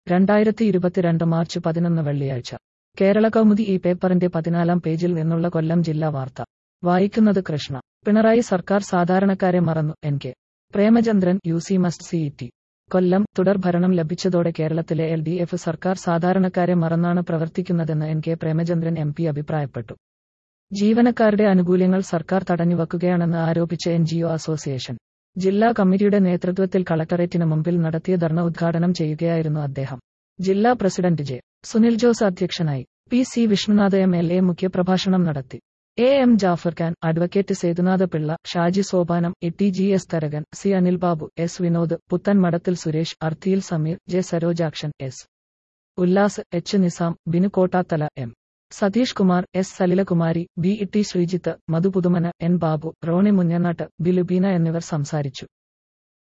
രണ്ടായിരത്തി ഇരുപത്തിരണ്ട് മാർച്ച് പതിനൊന്ന് വെള്ളിയാഴ്ച കേരള കൗമുദി ഈ പേപ്പറിന്റെ പതിനാലാം പേജിൽ നിന്നുള്ള കൊല്ലം ജില്ലാ വാർത്ത വായിക്കുന്നത് കൃഷ്ണ പിണറായി സർക്കാർ സാധാരണക്കാരെ മറന്നു എൻ കെ പ്രേമചന്ദ്രൻ യു സി മസ്റ്റ് സി ടി കൊല്ലം തുടർ ഭരണം ലഭിച്ചതോടെ കേരളത്തിലെ എൽ ഡി എഫ് സർക്കാർ സാധാരണക്കാരെ മറന്നാണ് പ്രവർത്തിക്കുന്നതെന്ന് N K Premachandran M P അഭിപ്രായപ്പെട്ടു ജീവനക്കാരുടെ ആനുകൂല്യങ്ങൾ സർക്കാർ തടഞ്ഞുവെക്കുകയാണെന്ന് ആരോപിച്ച എൻ ജി ഒ അസോസിയേഷൻ ജില്ലാ കമ്മിറ്റിയുടെ നേതൃത്വത്തിൽ കളക്ടറേറ്റിന് മുമ്പിൽ നടത്തിയ ധർണ ഉദ്ഘാടനം ചെയ്യുകയായിരുന്നു അദ്ദേഹം ജില്ലാ പ്രസിഡന്റ് ജെ സുനിൽ ജോസ് അധ്യക്ഷനായി P C Vishnunath M L A മുഖ്യപ്രഭാഷണം നടത്തി A M Jafar Khan advocate Sethunatha Pillai Shaji Sopanam E T G S Tharakan C Anilbabu S Vinod Puthan Madathil Suresh Arthiyil Sameer J Sarojakshan S Ullas H Nizam Binu Kottathala M Satheesh Kumar S Salilakumari B E T Sreejith Madhu Puthumana N Babu Rony Munjanattu B Lubeena എന്നിവർ സംസാരിച്ചു